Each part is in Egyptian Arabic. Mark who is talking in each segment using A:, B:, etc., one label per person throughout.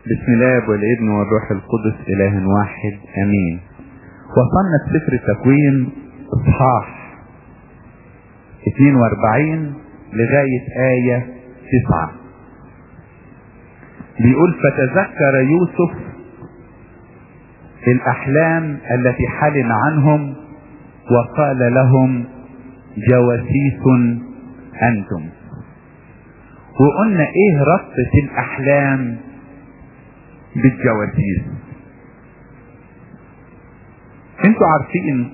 A: بسم الله والابن والروح القدس اله واحد امين وصلنا في سفر التكوين اصحاح 42 لغاية آية 9 بيقول فتذكر يوسف الأحلام التي حلم عنهم وقال لهم جواسيس أنتم وقلنا ايه ربطة الأحلام بالجواسيس انتوا عارفين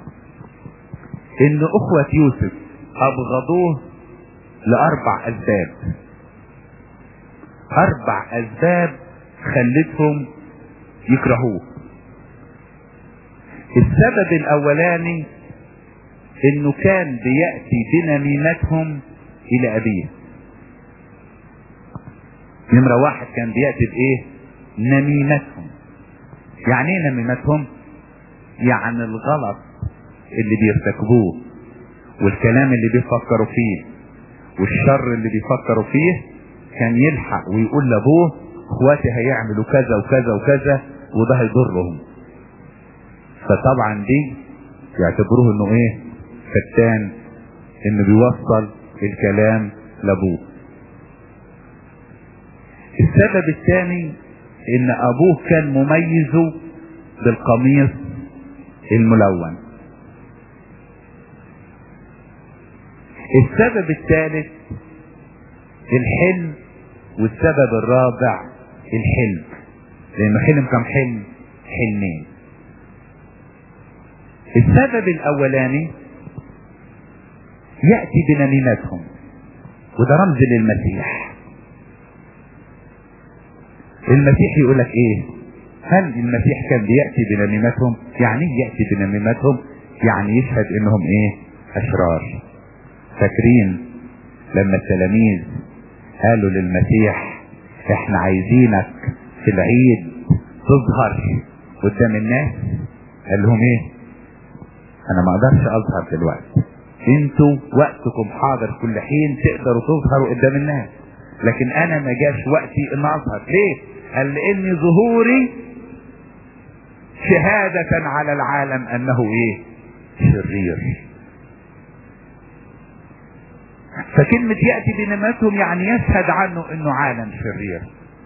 A: ان اخوة يوسف ابغضوه لاربع اسباب اربع اسباب خلتهم يكرهوه السبب الاولاني انه كان بيأتي بنميمتهم الى ابيه نمرة واحد كان بيأتي بايه نميمتهم يعني ايه نميمتهم يعني الغلط اللي بيرتكبوه والكلام اللي بيفكروا فيه والشر اللي بيفكروا فيه كان يلحق ويقول لابوه اخواتي هيعملوا كذا وكذا وكذا وده هيضرهم فطبعا دي يعتبروه انه ايه فتان انه بيوصل الكلام لابوه السبب الثاني ان ابوه كان مميزه بالقميص الملون السبب الثالث الحلم والسبب الرابع الحلم لانه حلم كم حلم حلمين السبب الاولاني ياتي بنميمتهم وده رمز للمسيح المسيح يقول لك ايه هل المسيح كان بياتي بنميمتهم يعني ايه ياتي بنميمتهم يعني يشهد انهم ايه اشرار فاكرين لما التلاميذ قالوا للمسيح احنا عايزينك في العيد تظهر قدام الناس قال لهم ايه انا ما اقدرش اظهر دلوقتي انتوا وقتكم حاضر كل حين تقدروا تظهروا قدام الناس لكن انا ما جاش وقتي ان اظهر ليه قال لان ظهوري شهادة على العالم انه ايه شرير فكلمة يأتي بنماتهم يعني يشهد عنه انه عالم شرير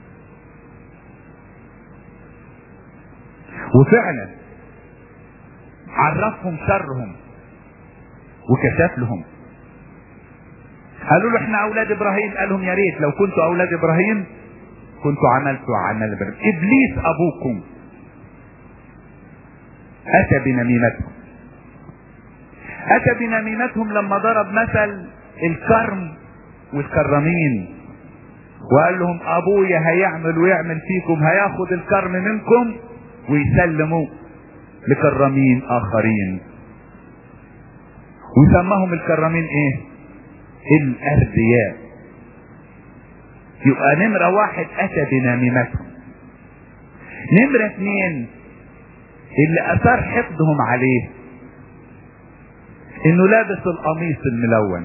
A: وفعلا عرفهم شرهم وكشف لهم قالوا له احنا اولاد ابراهيم قال لهم يا ريت لو كنتوا اولاد ابراهيم كنتوا عملتوا عمل ابراهيم ابليس ابوكم اتى بنميمتهم اتى بنميمتهم لما ضرب مثل الكرم والكرمين وقال لهم ابويا هيعمل ويعمل فيكم هياخد الكرم منكم ويسلموا لكرمين اخرين وسماهم الكرمين ايه الاردياء يبقى نمرة واحد اتى بنميمتهم نمرة اثنين اللي اثار حقدهم عليه انه لابس القميص الملون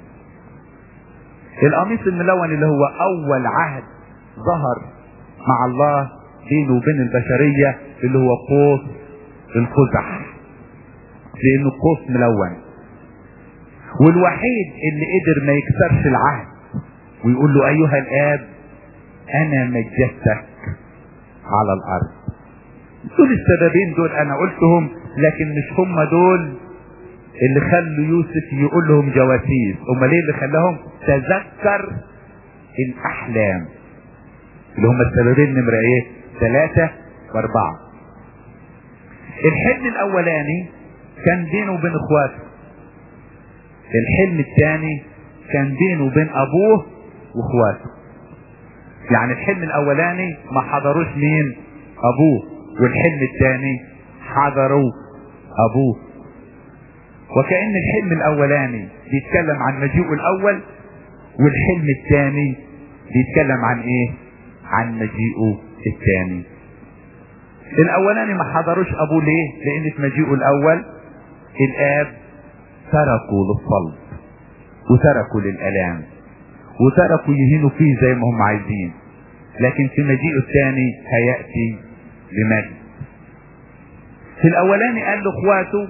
A: القميص الملون اللي هو اول عهد ظهر مع الله بينه وبين البشرية اللي هو قوس القزح لانه قوس ملون والوحيد اللي قدر ما يكسرش العهد ويقول له ايها الاب انا مجدتك على الارض دول السببين دول انا قلتهم لكن مش هم دول اللي خلوا يوسف يقول لهم جواسيس امال ايه اللي خلاهم تذكر الاحلام اللي هم السببين نمرة ايه ثلاثة واربعة الحلم الاولاني كان بينه وبين اخواته الحلم الثاني كان بينه وبين ابوه واخواته يعني الحلم الاولاني ما حضروش مين ابوه والحلم الثاني حضروا ابوه وكأن الحلم الاولاني بيتكلم عن مجيئه الاول والحلم الثاني بيتكلم عن ايه عن مجيئه الثاني الاولاني ما حضروش ابوه ليه لان في مجيئه الاول الاب تركوا للصلب وتركوا للالام وتركوا يهينوا فيه زي ما هم عايزين لكن في مجيئه الثاني هيأتي بمجد في الاولاني قال لاخواته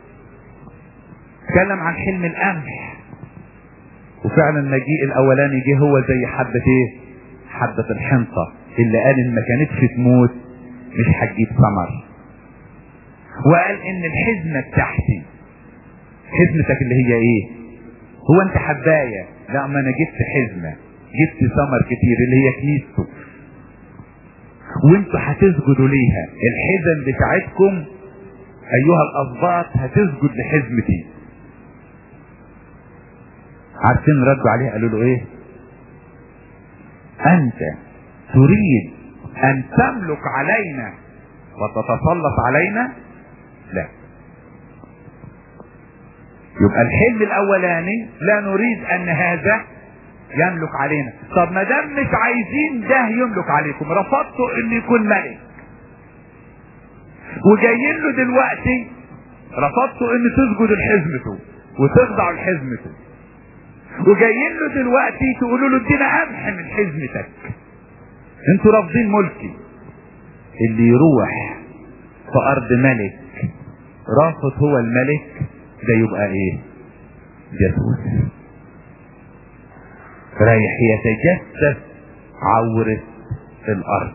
A: اتكلم عن حلم القمح وفعلا المجيء الاولاني جه هو زي حبة ايه حبة الحنطة اللي قال ان ما كانتش تموت مش هتجيب ثمر وقال ان الحزمة بتاعتي حزمتك اللي هي ايه هو انت حباية لا ما انا جبت حزمة جبت ثمر كتير اللي هي كنيسته وانتوا هتسجدوا ليها الحزم بتاعتكم ايها الاسباط هتسجد لحزمتي عارفين ردوا عليه قالوا له ايه انت تريد ان تملك علينا وتتسلط علينا لا يبقى الحلم الاولاني لا نريد ان هذا يملك علينا طب ما دام مش عايزين ده يملك عليكم رفضتوا ان يكون ملك وجايين له دلوقتي رفضتوا ان تسجدوا لحزمته وتخضعوا لحزمته وجايين له دلوقتي تقولوا له ادينا قمح من حزمتك انتوا رافضين ملكي اللي يروح في ارض ملك رافض هو الملك ده يبقى ايه جاسوس رايح يتجسس عورة الارض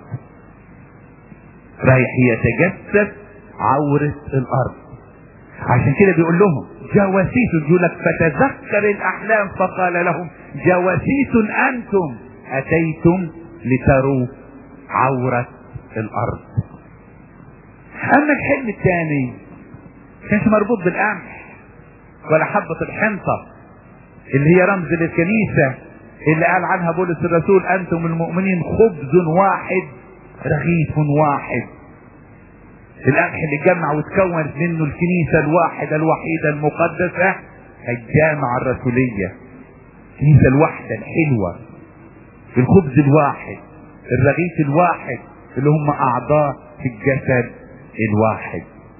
A: رايح يتجسس عورة الارض عشان كده بيقول لهم جواسيس يقول لك فتذكر الاحلام فقال لهم جواسيس انتم اتيتم لتروا عورة الارض اما الحلم الثاني كانش مربوط بالقمح ولا حبة الحنطة اللي هي رمز للكنيسة اللي قال عنها بولس الرسول انتم المؤمنين خبز واحد رغيف واحد القمح اللي اتجمع وتكونت منه الكنيسة الواحدة الوحيدة المقدسة الجامعة الرسولية الكنيسة الواحدة الحلوة الخبز الواحد الرغيف الواحد اللي هم اعضاء في الجسد الواحد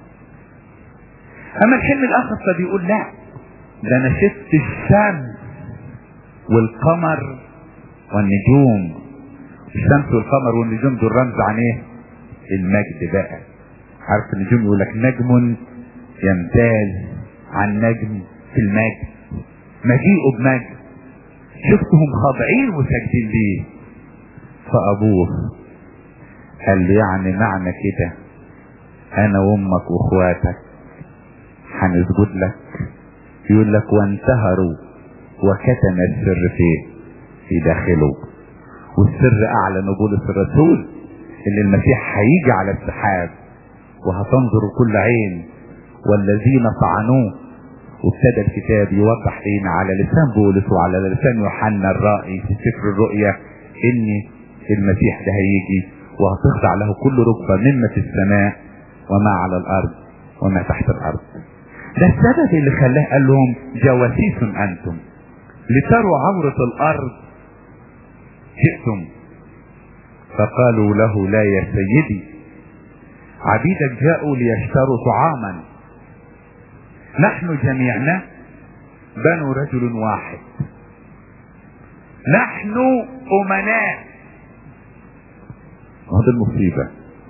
A: اما الحلم الاخر فبيقول لا ده انا شفت الشمس والقمر والنجوم الشمس والقمر والنجوم دول رمز عن ايه المجد بقى عارف النجوم يقول لك نجم يمتاز عن نجم في المجد مجيئه بمجد شفتهم خاضعين وساجدين ليه فابوه قال له يعني معنى كده انا وامك واخواتك هنسجد لك يقول لك وانتهروا وكتم السر فيه في داخله والسر اعلن بولس الرسول ان المسيح هيجي على السحاب وهتنظر كل عين والذين طعنوه وابتدى الكتاب يوضح لنا على لسان بولس وعلى لسان يوحنا الرائي في سفر الرؤيا ان المسيح ده هيجي وهتخضع له كل ركبة مما في السماء وما على الارض وما تحت الارض ده السبب اللي خلاه قال لهم جواسيس انتم لتروا عورة الارض جئتم فقالوا له لا يا سيدي عبيدك جاءوا ليشتروا طعاما نحن جميعنا بنو رجل واحد نحن امناء هذا المصيبة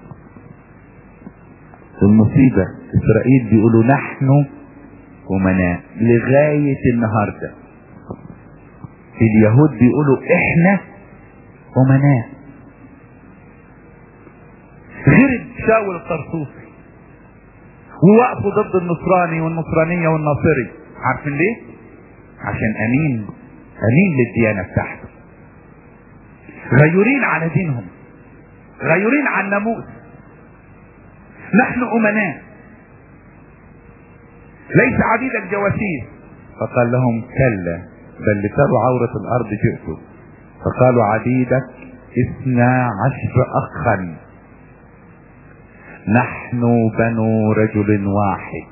A: المصيبة اسرائيل بيقولوا نحن امناء لغاية النهاردة اليهود بيقولوا احنا امناء غير شاول الطرطوسي ووقفوا ضد النصراني والنصرانية والناصري عارفين ليه عشان امين امين للديانة بتاعته غيورين على دينهم غيورين عن ناموس نحن امناء ليس عبيدك جواسيس فقال لهم كلا بل لتروا عورة الارض جئتوا فقالوا عبيدك اثنا عشر اخا نحن بنو رجل واحد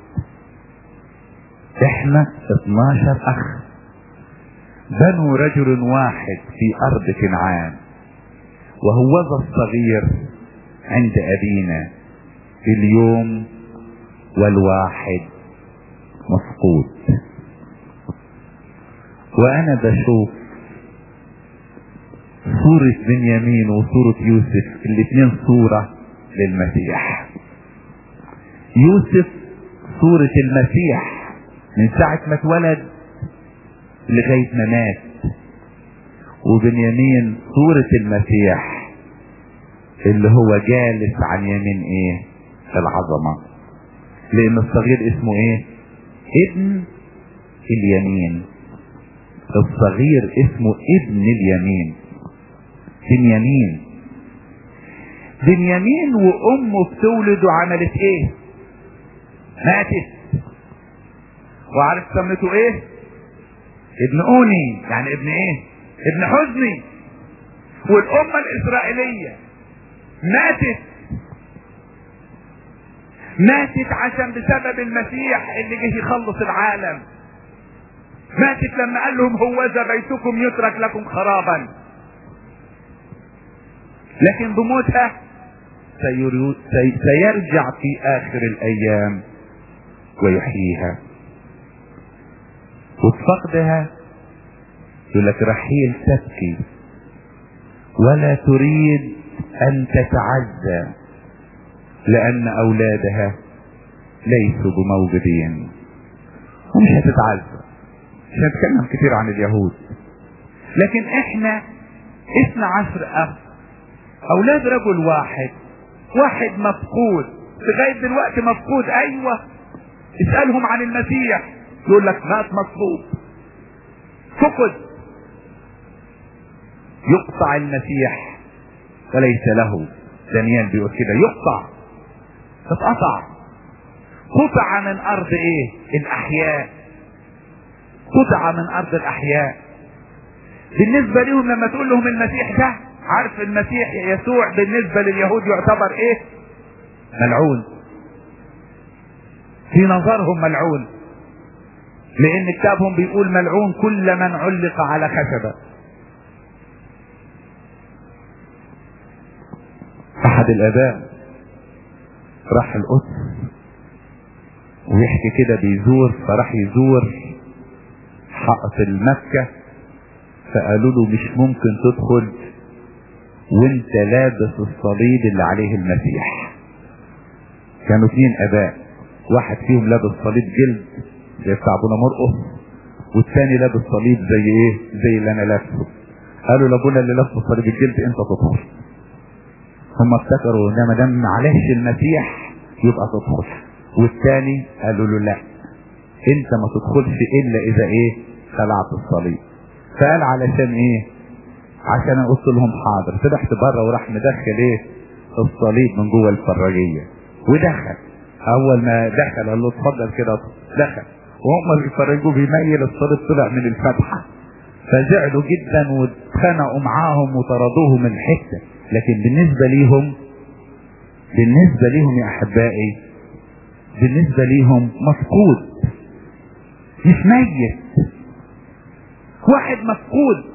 A: احنا 12 اخ بنو رجل واحد في ارض كنعان وهوذا الصغير عند ابينا اليوم والواحد مفقود وانا بشوف صورة بنيامين وصورة يوسف الاثنين صورة للمسيح يوسف صورة المسيح من ساعة ما اتولد لغاية ما مات وبنيامين صورة المسيح اللي هو جالس عن يمين ايه العظمة لان الصغير اسمه ايه ابن اليمين الصغير اسمه ابن اليمين بنيامين بنيامين وامه بتولد وعملت ايه ماتت وعارف سمته ايه ابن اوني يعني ابن ايه ابن حزني والامه الاسرائيليه ماتت ماتت عشان بسبب المسيح اللي جه يخلص العالم ماتت لما قال لهم هوذا بيتكم يترك لكم خرابا لكن بموتها سيرجع في اخر الايام ويحييها وبفقدها يقول لك رحيل تبكي ولا تريد ان تتعزى لان اولادها ليسوا بموجودين ومش هتتعزى مش هنتكلم كتير عن اليهود لكن احنا اثنى عشر اخ اولاد رجل واحد واحد مفقود لغايه دلوقتي مفقود ايوه اسالهم عن المسيح يقول لك مات مصلوب فقد يقطع المسيح وليس له دانيال بيقول كده يقطع اتقطع قطع من ارض ايه الاحياء قطع من ارض الاحياء بالنسبه لهم لما تقول لهم المسيح ده عارف المسيح يسوع بالنسبه لليهود يعتبر ايه ملعون في نظرهم ملعون لان كتابهم بيقول ملعون كل من علق على خشبه احد الاباء راح القدس ويحكي كده بيزور فراح يزور حائط المكة فقالوا له مش ممكن تدخل وانت لابس الصليب اللي عليه المسيح كانوا اثنين اباء واحد فيهم لابس صليب جلد زي بتاع ابونا مرقص والثاني لابس صليب زي ايه زي اللي انا لابسه قالوا لابونا اللي لابس صليب الجلد انت تدخل هم افتكروا ان ما دام معلش المسيح يبقى تدخل والثاني قالوا له لا انت ما تدخلش الا اذا ايه خلعت الصليب فقال علشان ايه عشان قلت لهم حاضر فرحت بره وراح مدخل ايه الصليب من جوه الفراجيه ودخل اول ما دخل قال له اتفضل كده دخل وهم بيفرجوا بيميل الصليب طلع من الفتحه فزعلوا جدا واتخانقوا معاهم وطردوه من الحته لكن بالنسبه ليهم بالنسبه ليهم يا احبائي بالنسبه ليهم مفقود مش ميت واحد مفقود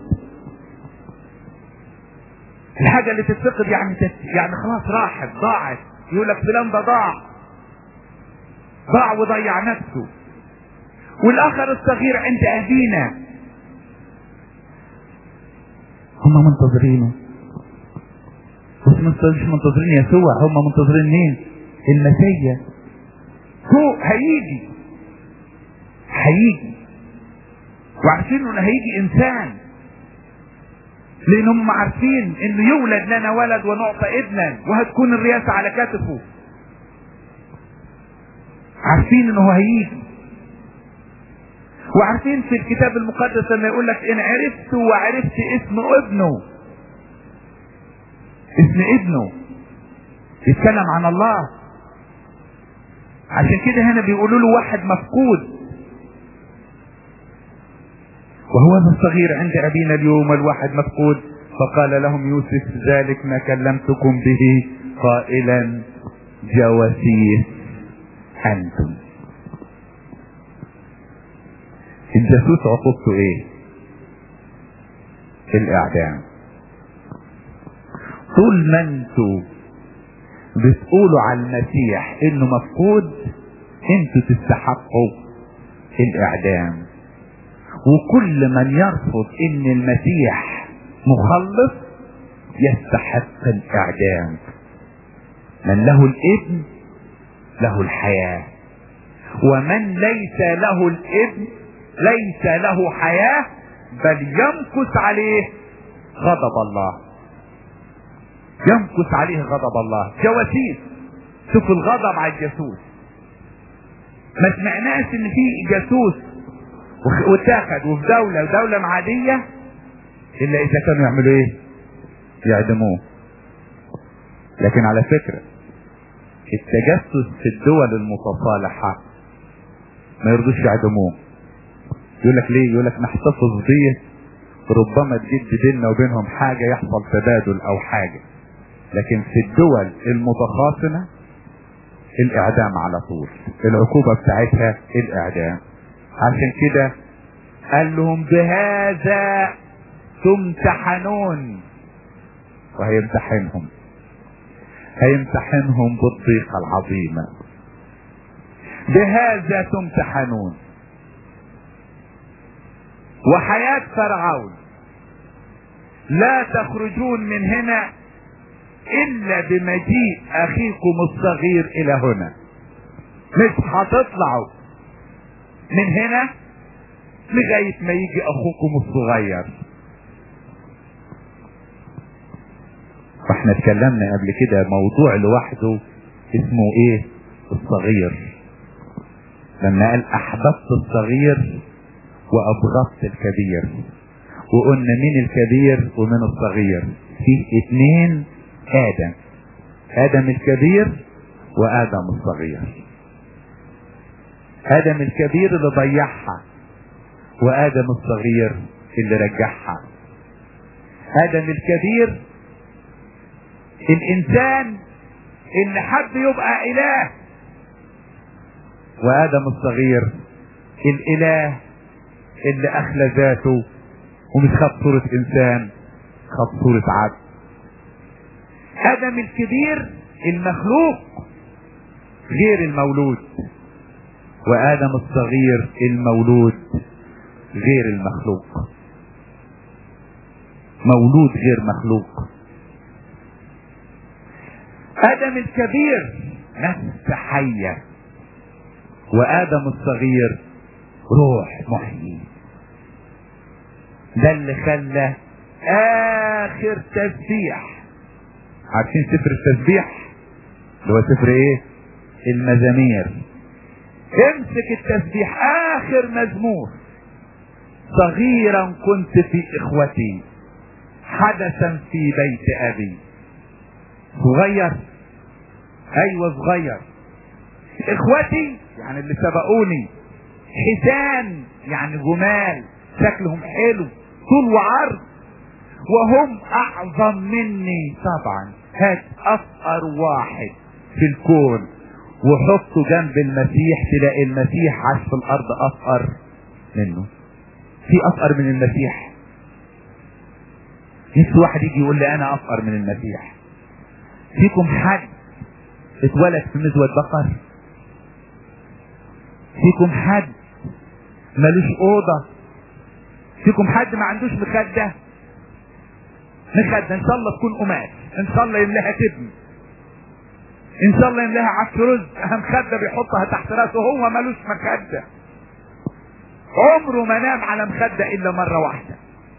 A: الحاجة اللي تتفقد يعني تت... يعني خلاص راحت ضاعت يقول لك فلان ده ضاع ضاع وضيع نفسه والاخر الصغير عند اهلينا هم منتظرينه بس مش منتظرين يسوع هم منتظرين مين المسيا هو هيجي هيجي وعارفين انه هيجي انسان لانهم عارفين انه يولد لنا ولد ونعطى ابنا وهتكون الرياسة على كتفه عارفين انه هيجي وعارفين في الكتاب المقدس لما يقول لك ان عرفت وعرفت اسم ابنه اسم ابنه يتكلم عن الله عشان كده هنا بيقولوا له واحد مفقود وهو الصغير عند أبينا اليوم والواحد مفقود فقال لهم يوسف ذلك ما كلمتكم به قائلا جواسيس أنتم الجاسوس عقوبته ايه الاعدام طول ما انتوا بتقولوا على المسيح انه مفقود انتوا تستحقوا الاعدام وكل من يرفض ان المسيح مخلص يستحق الاعدام من له الابن له الحياة ومن ليس له الابن ليس له حياة بل يمكث عليه غضب الله يمكث عليه غضب الله جواسيس شوف الغضب على الجاسوس ما سمعناش ان في جاسوس واتاخد وفي دولة ودولة عادية الا اذا كانوا يعملوا ايه يعدموه لكن على فكرة التجسس في الدول المتصالحة ما يرضوش يعدموه يقول لك ليه يقول لك نحتفظ بيه ربما تجيب بيننا وبينهم حاجة يحصل تبادل او حاجة لكن في الدول المتخاصمة الاعدام على طول العقوبة بتاعتها الاعدام عشان كده قال لهم بهذا تمتحنون وهيمتحنهم هيمتحنهم بالضيقة العظيمة بهذا تمتحنون وحياة فرعون لا تخرجون من هنا الا بمجيء اخيكم الصغير الى هنا مش هتطلعوا من هنا لغاية ما يجي اخوكم الصغير واحنا اتكلمنا قبل كده موضوع لوحده اسمه ايه الصغير لما قال احببت الصغير وابغضت الكبير وقلنا مين الكبير ومين الصغير في اتنين ادم ادم الكبير وادم الصغير ادم الكبير اللي ضيعها وادم الصغير اللي رجعها ادم الكبير الانسان اللي حب يبقى اله وادم الصغير الاله اللي اخلى ذاته ومش خد صورة انسان خد صورة عبد ادم الكبير المخلوق غير المولود وادم الصغير المولود غير المخلوق مولود غير مخلوق ادم الكبير نفس حية وادم الصغير روح محيي ده اللي خلى اخر تسبيح عارفين سفر التسبيح اللي هو سفر ايه المزامير امسك التسبيح اخر مزمور صغيرا كنت في اخوتي حدثا في بيت ابي صغير ايوه صغير اخوتي يعني اللي سبقوني حسان يعني جمال شكلهم حلو طول وعرض وهم اعظم مني طبعا هات افقر واحد في الكون وحطه جنب المسيح تلاقي المسيح عاش في الارض افقر منه في افقر من المسيح نفس واحد يجي يقول لي انا افقر من المسيح فيكم حد اتولد في مزود بقر فيكم حد ملوش اوضه فيكم حد ما عندوش مخده مخده ان شاء الله تكون قماش ان شاء الله يملاها تبني ان شاء الله يملاها عفش رز مخده بيحطها تحت راسه هو ملوش مخده عمره ما نام على مخده الا مره واحده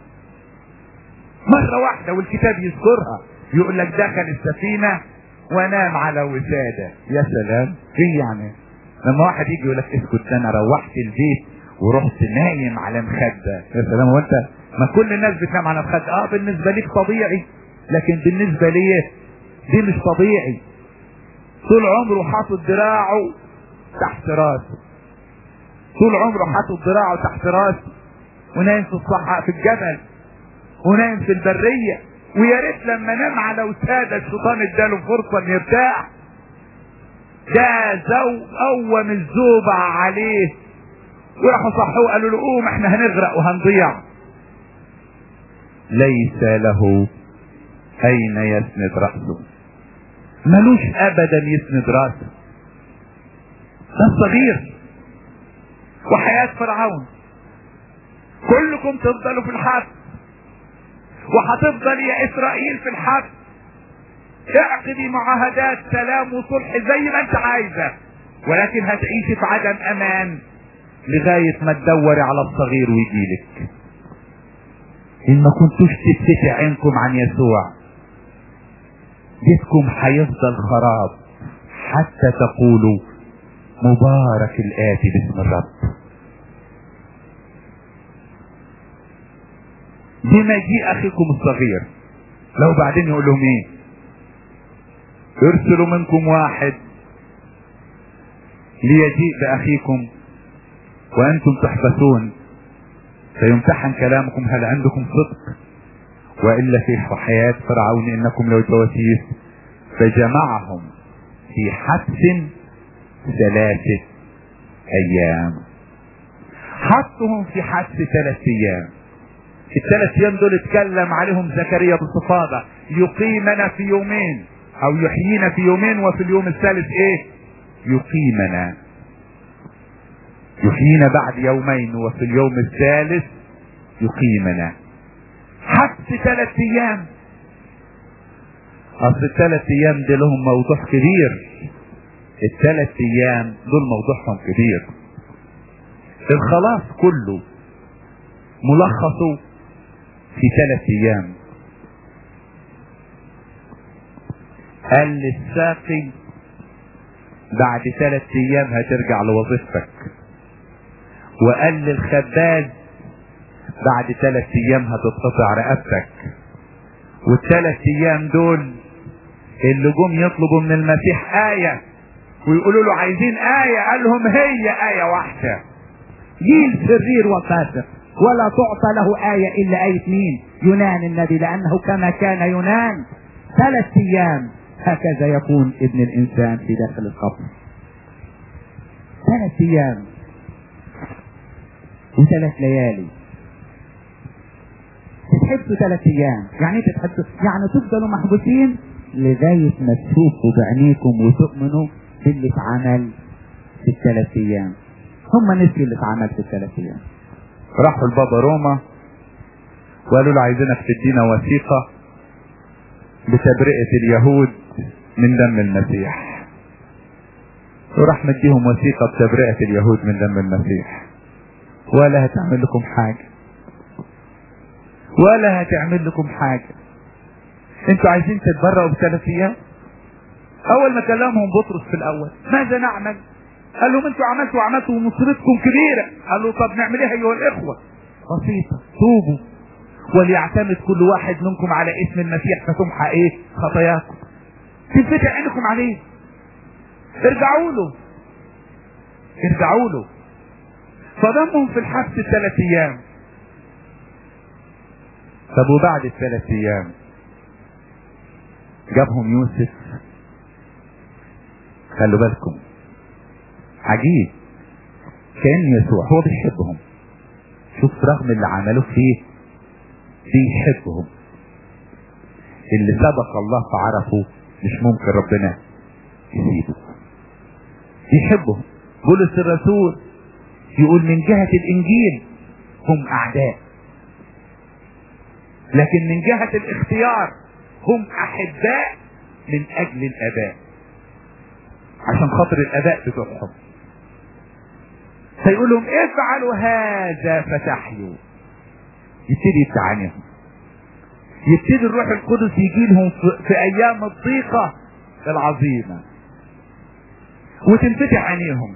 A: مره واحده والكتاب يذكرها يقول لك دخل السفينه ونام على وساده يا سلام ايه يعني لما واحد يجي يقول لك اسكت انا روحت البيت ورحت نايم على مخده يا سلام هو انت ما كل الناس بتنام على مخده اه بالنسبه ليك طبيعي لكن بالنسبه لي دي مش طبيعي طول عمره حاطط دراعه تحت راسه طول عمره حاطط دراعه تحت راسه ونايم في الصحراء في الجبل ونايم في البريه ويا ريت لما نام على وساده الشيطان اداله فرصه انه يرتاح ده زو قوم الزوبع عليه وراحوا صحوه قالوا له قوم احنا هنغرق وهنضيع ليس له اين يسند راسه ملوش ابدا يسند راسه ده صغير وحياة فرعون كلكم تفضلوا في الحبس وهتفضل يا اسرائيل في الحبس اعقدي معاهدات سلام وصلح زي ما انت عايزه ولكن هتعيشي في عدم امان لغاية ما تدوري على الصغير ويجيلك ان ما كنتوش تفتحي عينكم عن يسوع بيتكم هيفضل خراب حتى تقولوا مبارك الآتي باسم الرب بمجيء أخيكم الصغير لو بعدين يقول لهم ايه ارسلوا منكم واحد ليجيء بأخيكم وأنتم تحبسون فيمتحن كلامكم هل عندكم صدق وإلا في حياة فرعون إنكم لو جواسيس فجمعهم في حبس ثلاثة أيام حطهم في حبس ثلاث أيام الثلاث أيام دول اتكلم عليهم زكريا بالصفادة يقيمنا في يومين أو يحيينا في يومين وفي اليوم الثالث إيه؟ يقيمنا يحيينا بعد يومين وفي اليوم الثالث يقيمنا حبس ثلاث ايام اصل الثلاث ايام دي لهم موضوع كبير الثلاث ايام دول موضوعهم كبير الخلاص كله ملخصه في ثلاث ايام قال للساقي بعد ثلاث ايام هترجع لوظيفتك وقال للخباز بعد ثلاث ايام هتتقطع رقبتك والثلاث ايام دول اللي جم يطلبوا من المسيح آية ويقولوا له عايزين آية قال لهم هي آية واحدة
B: جيل شرير وفاسق ولا تعطى له آية إلا آية مين يونان النبي لأنه كما كان يونان ثلاث أيام هكذا يكون ابن الإنسان في داخل القبر ثلاث أيام وثلاث ليالي تتحبسوا ثلاث ايام يعني ايه تتحبسوا يعني تفضلوا محبوسين لغاية ما تشوفوا بعينيكم وتؤمنوا باللي اتعمل في الثلاث ايام هم نسيوا اللي اتعمل في الثلاث ايام
A: راحوا البابا روما وقالوا له عايزينك تدينا وثيقة بتبرئة اليهود من دم المسيح وراح مديهم وثيقة بتبرئة اليهود من دم المسيح ولا هتعمل لكم حاجة ولا هتعمل لكم حاجة انتوا عايزين تتبرعوا بثلاث ايام اول ما كلمهم بطرس في الاول ماذا نعمل قال لهم انتوا عملتوا عملتوا ونصرتكم كبيرة قال له طب نعمل ايه ايها الاخوة بسيطة توبوا وليعتمد كل واحد منكم على اسم المسيح فتمحى ايه خطاياكم تنفتح عينكم عليه ارجعوا له ارجعوا له فضمهم في الحبس ثلاث ايام طب وبعد الثلاث ايام جابهم يوسف خلوا بالكم عجيب كان يسوع هو بيحبهم شوف رغم اللي عملوه فيه بيحبهم اللي سبق الله فعرفه مش ممكن ربنا يسيبه يحبهم بولس الرسول يقول من جهة الانجيل هم اعداء لكن من جهة الاختيار هم احباء من اجل الاباء عشان خاطر الاباء بتوعهم فيقول لهم افعلوا هذا فتحيوا يبتدي يتعانيهم يبتدي الروح القدس يجي لهم في, في ايام الضيقة العظيمة وتنفتح عينيهم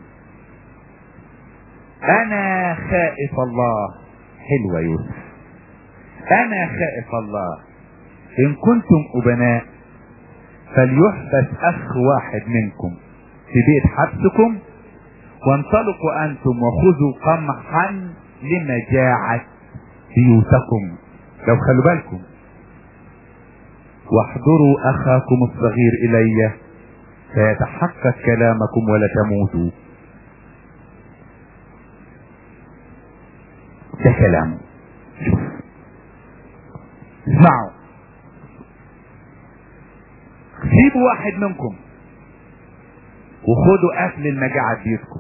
A: انا خائف الله حلوة يوسف انا خائف الله ان كنتم ابناء فليحبس اخ واحد منكم في بيت حبسكم وانطلقوا انتم وخذوا قمحا لمجاعة بيوتكم لو خلوا بالكم واحضروا اخاكم الصغير الي فيتحقق كلامكم ولا تموتوا ده كلامه شوف اسمعوا سيبوا واحد منكم وخدوا اكل المجاعة بيتكم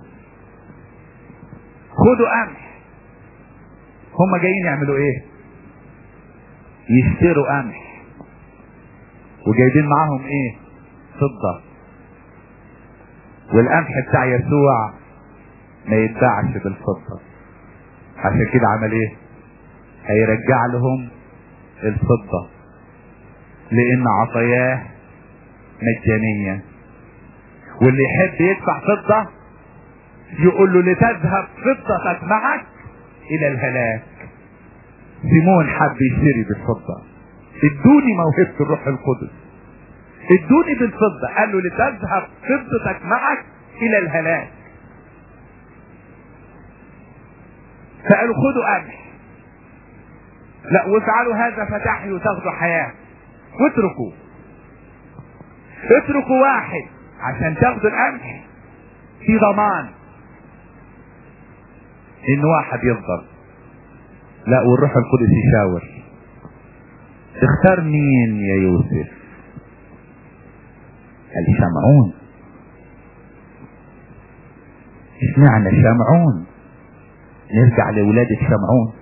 A: خدوا قمح هم جايين يعملوا ايه يشتروا قمح وجايبين معاهم ايه فضة والقمح بتاع يسوع ما يتباعش بالفضة عشان كده عمل ايه هيرجع لهم الفضة لان عطاياه مجانية واللي يحب يدفع فضة يقول له لتذهب فضتك معك الى الهلاك سيمون حب يشتري بالفضة ادوني موهبة الروح القدس ادوني بالفضة قال له لتذهب فضتك معك الى الهلاك فقالوا خدوا قمح لا وافعلوا هذا فتحيوا تاخدوا حياة واتركوا اتركوا واحد عشان تاخدوا القمح في ضمان ان واحد يفضل لا والروح القدس يشاور اختار مين يا يوسف قال شمعون اشمعنى شمعون نرجع لولادة شمعون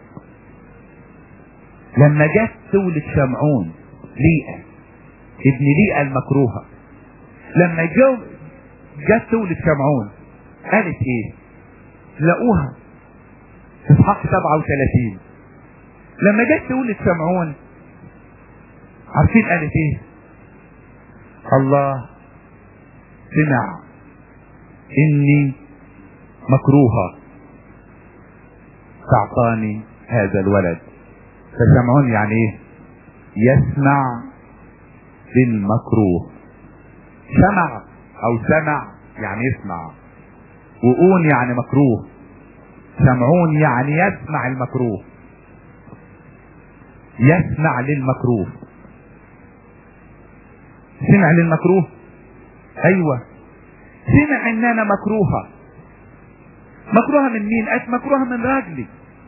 A: لما جت تولد شمعون ليئة ابن ليئة المكروهة لما جو جت تولد شمعون قالت ايه لقوها في اصحاح 37 لما جت تولد شمعون عارفين قالت ايه الله سمع اني مكروهة تعطاني هذا الولد فسمعون يعني ايه يسمع بالمكروه سمع او سمع يعني يسمع وقون يعني مكروه سمعون يعني يسمع المكروه يسمع للمكروه سمع للمكروه ايوه سمع ان انا مكروهه مكروهه من مين قالت مكروهه من راجلي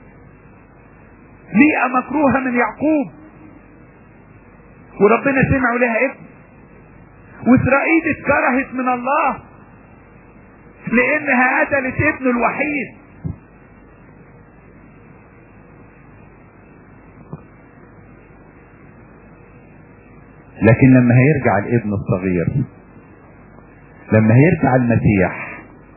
A: ليئة مكروهه من يعقوب وربنا سمع لها ابن واسرائيل اتكرهت من الله لانها قتلت ابنه الوحيد لكن لما هيرجع الابن الصغير لما هيرجع المسيح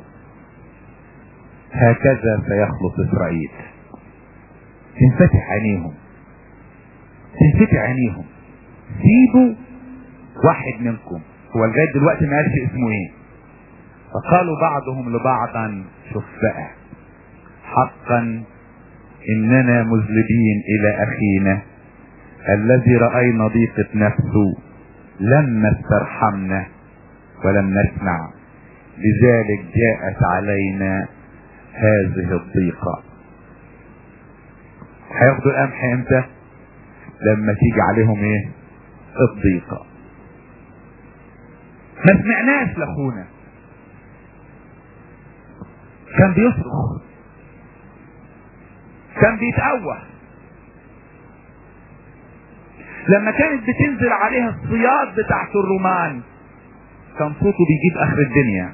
A: هكذا سيخلص اسرائيل تنفتح عينيهم تنفتح عينيهم سيبوا واحد منكم هو لغايه دلوقتي ما قالش اسمه ايه فقالوا بعضهم لبعضا شوف بقى حقا اننا مذنبين الى اخينا الذي راينا ضيقه نفسه لما استرحمنا ولم نسمع لذلك جاءت علينا هذه الضيقه هياخدوا القمح امتى لما تيجي عليهم ايه الضيقه ما سمعناش لاخونا كان بيصرخ كان بيتقوى لما كانت بتنزل عليها الصياد بتاعت الرومان كان صوته بيجيب اخر الدنيا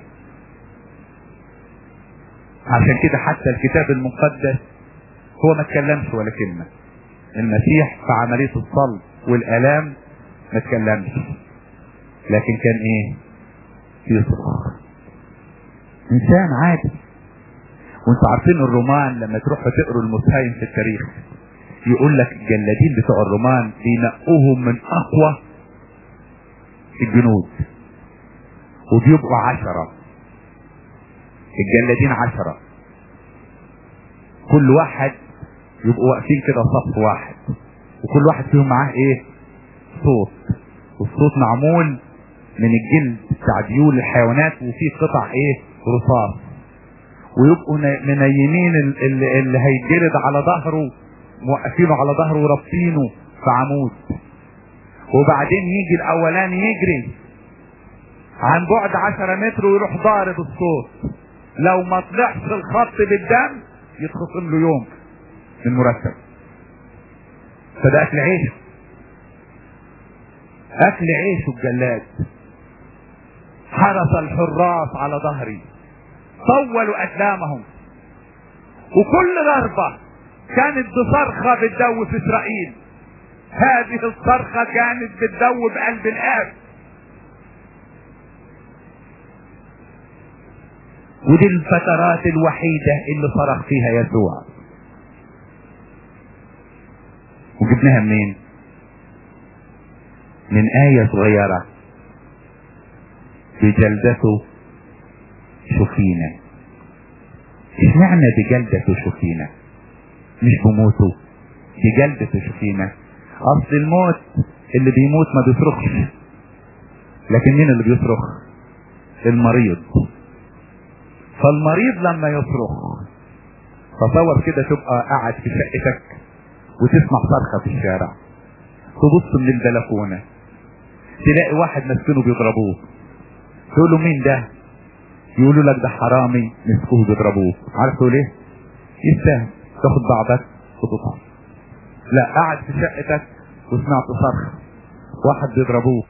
A: عشان كده حتى الكتاب المقدس هو ما اتكلمش ولا كلمة المسيح في عملية الصلب والالام ما اتكلمش لكن كان ايه يصرخ انسان عادي وانتوا عارفين الرومان لما تروحوا تقروا المساهم في التاريخ يقول لك الجلادين بتوع الرومان بينقوهم من اقوى الجنود وبيبقوا عشرة الجلادين عشرة كل واحد يبقوا واقفين كده صف واحد وكل واحد فيهم معاه ايه صوت والصوت معمول من الجلد بتاع ديول الحيوانات وفيه قطع ايه رصاص ويبقوا منيمين اللي, اللي هيتجلد على ظهره موقفينه على ظهره ورابطينه في عمود وبعدين يجي الاولاني يجري عن بعد عشرة متر ويروح ضارب الصوت لو ما طلعش الخط بالدم يتخصم له يوم من مرتب فده اكل عيشه اكل عيشه الجلاد حرس الحراس على ظهري طولوا اقدامهم وكل ضربة كانت بصرخة بتدوس اسرائيل هذه الصرخة كانت بتدوب قلب الاب ودي الفترات الوحيدة اللي صرخ فيها يسوع وجبناها منين من آية صغيرة بجلدته شفينا اشمعنى بجلدته شفينا مش بموته بجلدته شفينا اصل الموت اللي بيموت ما بيصرخش لكن مين اللي بيصرخ المريض فالمريض لما يصرخ تصور كده تبقى قاعد في شقتك وتسمع صرخة في الشارع تبص من البلكونة تلاقي واحد مسكينه بيضربوه تقول له مين ده يقولوا لك ده حرامي مسكوه بيضربوه عارف تقول ايه يستاهل تاخد بعضك وتطلع لا قاعد في شقتك وسمعت صرخ واحد بيضربوه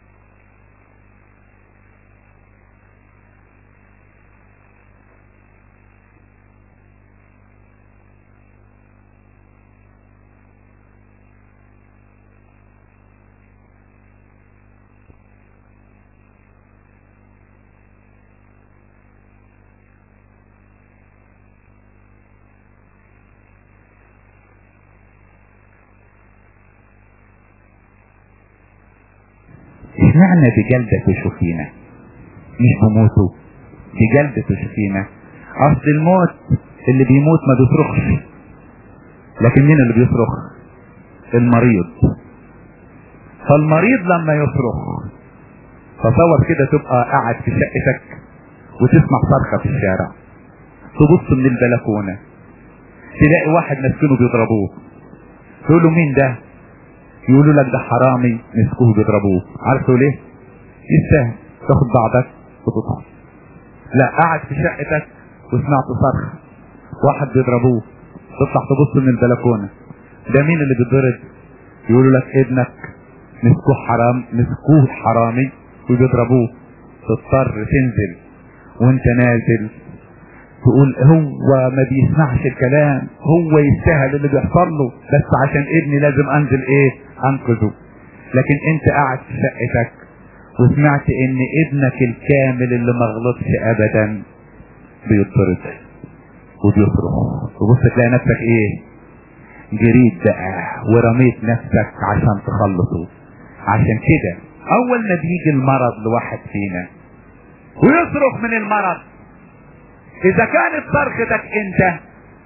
A: اشمعنى بجلدة تشوفينا مش بموته بجلدة تشوفينا اصل الموت اللي بيموت ما بيصرخش لكن مين اللي بيصرخ المريض فالمريض لما يصرخ تصور كده تبقى قاعد في شقتك وتسمع صرخة في الشارع تبص من البلكونة تلاقي واحد مسكينه بيضربوه تقول له مين ده يقولوا لك ده حرامي مسكوه بيضربوه عارف تقول ايه يستاهل تاخد بعضك وتطلع لا قاعد في شقتك وسمعت صرخ واحد بيضربوه تطلع تبص من البلكونه ده مين اللي بيتضرب يقولوا لك ابنك مسكوه حرام مسكوه حرامي وبيضربوه تضطر تنزل وانت نازل تقول هو ما بيسمعش الكلام هو يستاهل اللي بيحصل له بس عشان ابني لازم انزل ايه انقذه لكن انت قاعد في شقتك وسمعت ان ابنك الكامل اللي ما غلطش ابدا بيضطرب وبيصرخ وبص تلاقي نفسك ايه جريت بقى ورميت نفسك عشان تخلصه عشان كده اول ما بيجي المرض لواحد فينا ويصرخ من المرض اذا كانت صرختك انت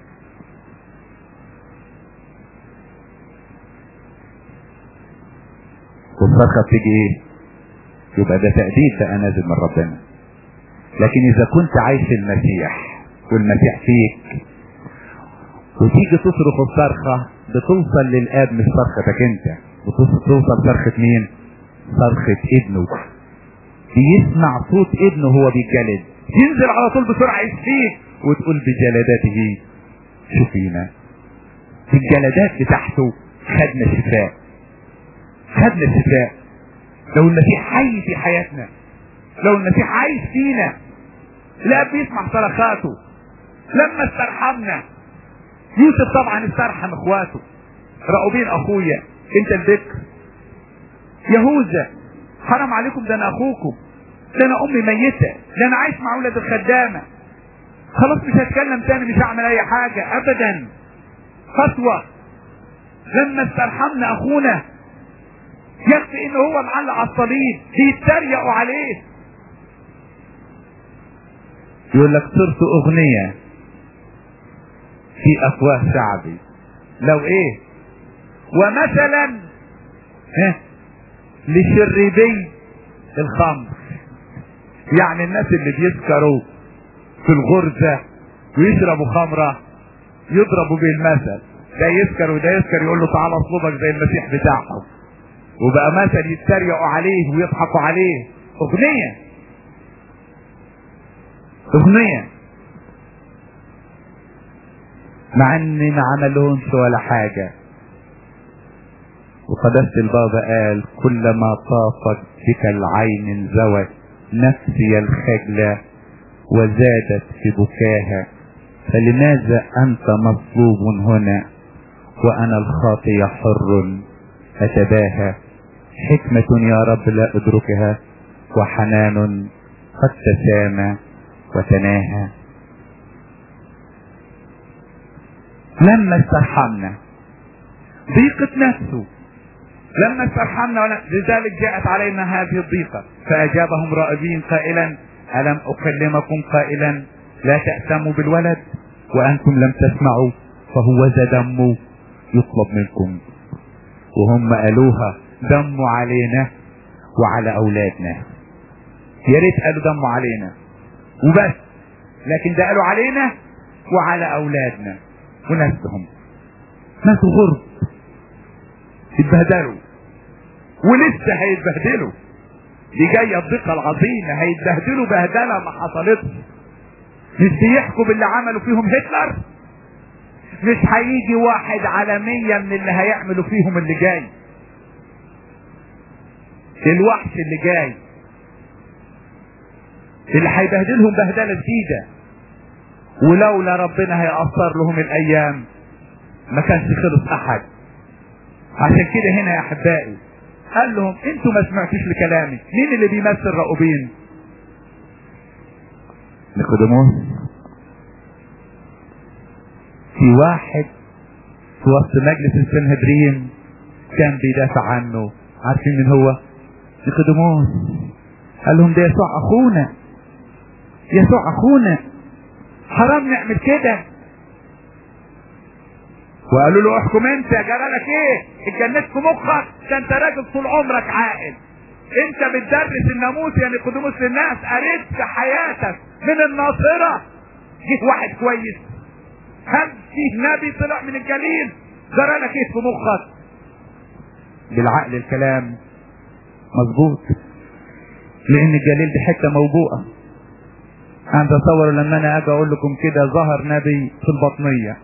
A: والصرخة بتيجي ايه يبقى ده تأديب بقى نازل من ربنا لكن اذا كنت عايش المسيح والمسيح فيك وتيجي تصرخ الصرخة بتوصل للاب مش صرختك انت بتوصل صرخة مين صرخة ابنه بيسمع صوت ابنه هو بيتجلد ينزل على طول بسرعة يشفيه وتقول بجلداته شوفينا في الجلدات بتاعته خدنا الشفاء خدنا الشفاء لو المسيح حي في حياتنا لو المسيح عايش فينا لا بيسمع صرخاته لما استرحمنا يوسف طبعا استرحم اخواته راؤوبين اخويا انت البكر يهوذا حرام عليكم ده انا اخوكم ده انا امي ميتة ده انا عايش مع ولد الخدامة خلاص مش هتكلم تاني مش هعمل اي حاجة ابدا خطوة لما استرحمنا اخونا يكفي ان هو معلق على الصليب بيتريقوا عليه يقول لك صرت اغنية في افواه شعبي لو ايه ومثلا ها لشربي الخمر يعني الناس اللي بيسكروا في الغرزة ويشربوا خمرة يضربوا به المثل ده يسكر وده يسكر يقول له تعالى اطلبك زي المسيح بتاعهم وبقى مثل يتريقوا عليه ويضحكوا عليه اغنية اغنية مع ان ما عملهمش ولا حاجة وقدست البابا قال كلما طافت بك العين انزوت نفسي الخجلة وزادت في بكاها فلماذا أنت مصلوب هنا وأنا الخاطي حر أتباهى حكمة يا رب لا أدركها وحنان قد تسامى وتناهى لما استرحمنا ضيقة نفسه لما استرحمنا لذلك جاءت علينا هذه الضيقة فأجابهم رائبين قائلا ألم أكلمكم قائلا لا تأتموا بالولد وأنتم لم تسمعوا فهو ذا دمه يطلب منكم وهم قالوها دموا علينا وعلى أولادنا يا ريت قالوا دموا علينا وبس لكن ده قالوا علينا وعلى أولادنا وناسهم ناس غرب اتبهدلوا ولسه هيتبهدلوا دي جايه الضيقه العظيمه هيتبهدلوا بهدله ما حصلتش مش بيحكوا باللي عملوا فيهم هتلر مش هيجي واحد على مية من اللي هيعملوا فيهم اللي جاي الوحش اللي جاي اللي هيبهدلهم بهدلة جديدة ولولا ربنا هيأثر لهم الأيام ما كانش خلص أحد عشان كده هنا يا أحبائي قال لهم انتوا ما سمعتوش لكلامي مين اللي بيمثل راؤوبين نيقوديموس في واحد في وسط مجلس السنهدرين كان بيدافع عنه عارفين مين هو نيقوديموس قال لهم ده يسوع اخونا يسوع اخونا حرام نعمل كده وقالوا له احكم انت جرى لك ايه اتجننت في مخك ده انت راجل طول عمرك عاقل انت بتدرس الناموس يعني قدوموس للناس قريت في حياتك من الناصرة جه واحد كويس هل فيه نبي طلع من الجليل جرى لك ايه في مخك بالعقل الكلام مظبوط لان الجليل دي حته موبوءه انا تصور لما انا اجي اقول لكم كده ظهر نبي في البطنيه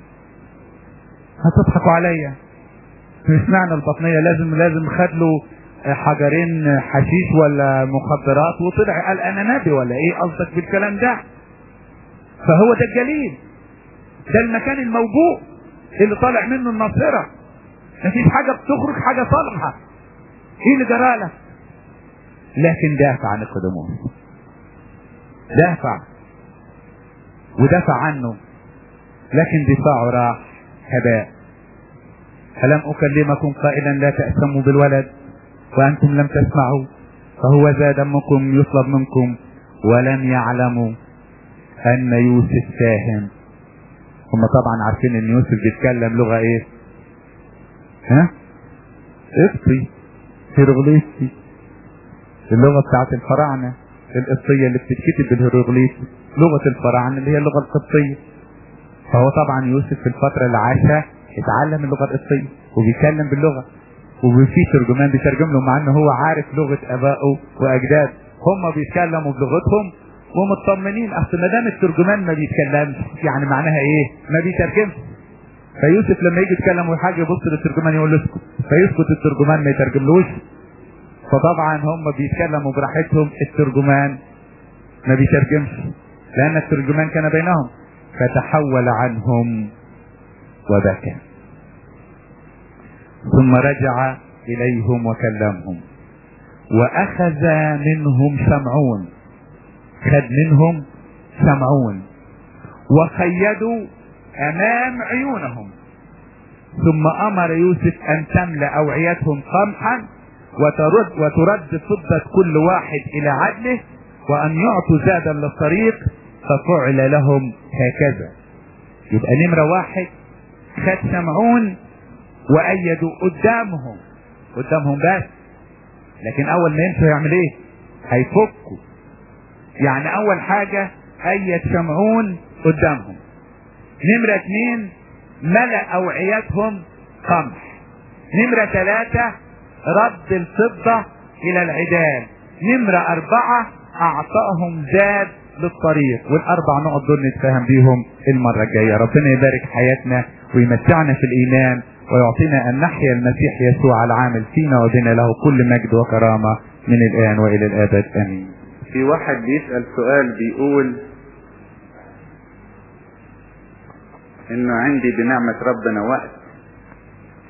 A: هتضحكوا عليا مش معنى البطنية لازم لازم خد له حجرين حشيش ولا مخدرات وطلع قال انا نبي ولا ايه قصدك بالكلام ده فهو ده الجليل ده المكان الموبوء اللي طالع منه الناصرة مفيش حاجة بتخرج حاجة صالحة ايه اللي جرالك لكن دافع عن القدمون دافع ودافع عنه لكن دفاعه راح هباء ألم أكلمكم قائلا لا تأسموا بالولد وأنتم لم تسمعوا فهو ذا دمكم يطلب منكم ولم يعلموا أن يوسف فاهم هم طبعا عارفين أن يوسف بيتكلم لغة إيه ها قبطي هيروغليفي اللغة بتاعت الفراعنة القبطية اللي بتتكتب بالهيروغليفي لغة الفراعنة اللي هي اللغة القبطية فهو طبعا يوسف في الفترة اللي عاشها اتعلم اللغة القبطية وبيتكلم باللغة وفي ترجمان بيترجم له مع انه هو عارف لغة ابائه واجداده هم بيتكلموا بلغتهم ومطمنين اصل ما دام الترجمان ما بيتكلمش يعني معناها ايه؟ ما بيترجمش فيوسف لما يجي يتكلم وحاجه يبص للترجمان يقول له اسكت فيسكت الترجمان ما يترجملوش فطبعا هم بيتكلموا براحتهم الترجمان ما بيترجمش لان الترجمان كان بينهم فتحول عنهم وبكى ثم رجع اليهم وكلمهم واخذ منهم شمعون خد منهم شمعون وقيدوا امام عيونهم ثم امر يوسف ان تملا اوعيتهم قمحا وترد وترد فضه كل واحد الى عدله وان يعطوا زادا للطريق ففعل لهم هكذا يبقى نمره واحد خد شمعون وايدوا قدامهم قدامهم بس لكن اول ما يمشوا يعمل ايه هيفكوا يعني اول حاجة ايد شمعون قدامهم نمرة اتنين ملأ اوعيتهم قمح نمرة ثلاثة رد الفضة الى العدال نمرة اربعة اعطاهم زاد للطريق والاربع نقط دول نتفاهم بيهم المرة الجاية ربنا يبارك حياتنا ويمتعنا في الايمان ويعطينا ان نحيا المسيح يسوع العامل فينا وبنا له كل مجد وكرامة من الان والى الابد امين
C: في واحد بيسأل سؤال بيقول انه عندي بنعمة ربنا وقت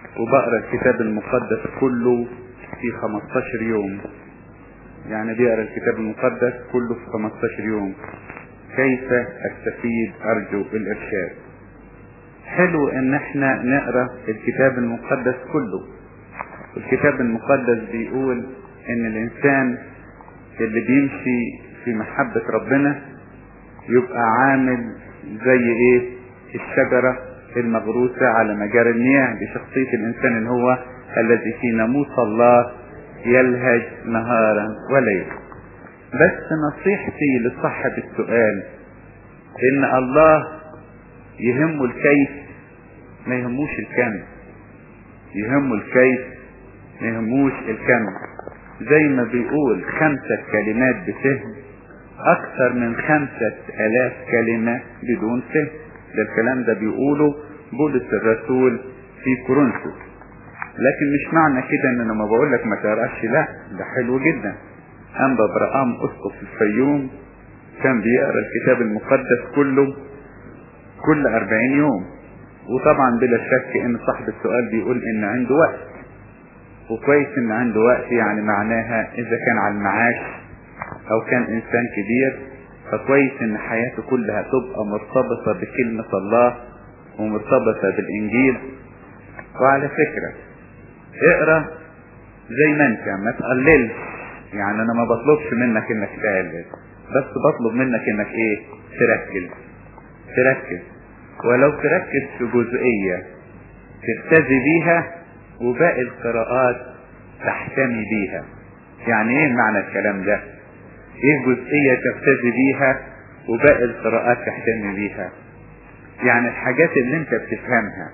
C: وبقرا الكتاب المقدس كله في 15 يوم يعني بيقرا الكتاب المقدس كله في 15 يوم كيف استفيد ارجو الارشاد حلو ان احنا نقرا الكتاب المقدس كله الكتاب المقدس بيقول ان الانسان اللي بيمشي في محبة ربنا يبقى عامل زي ايه الشجرة المغروسة على مجاري المياه بشخصية الانسان اللي هو الذي في ناموس الله يلهج نهارا وليلا بس نصيحتي لصاحب السؤال ان الله يهمه الكيف ما يهموش الكم يهمه الكيف ما يهموش الكم زي ما بيقول خمسة كلمات بفهم اكثر من خمسة الاف كلمة بدون فهم ده الكلام ده بيقوله بولس الرسول في كورنثوس لكن مش معنى كده ان انا ما بقول لك ما تقراش لا ده حلو جدا انبا برقام اسقف الفيوم كان بيقرا الكتاب المقدس كله كل أربعين يوم وطبعا بلا شك ان صاحب السؤال بيقول ان عنده وقت وكويس ان عنده وقت يعني معناها اذا كان على المعاش او كان انسان كبير فكويس ان حياته كلها تبقى مرتبطة بكلمة الله ومرتبطة بالانجيل وعلى فكرة اقرا زي ما انت ما تقللش يعني انا ما بطلبش منك انك تقلل بس بطلب منك انك ايه تركز تركز ولو تركز في جزئية تختزي بيها وباقي القراءات تحتمي بيها يعني ايه معنى الكلام ده ايه جزئية تختزي بيها وباقي القراءات تحتمي بيها يعني الحاجات اللي انت بتفهمها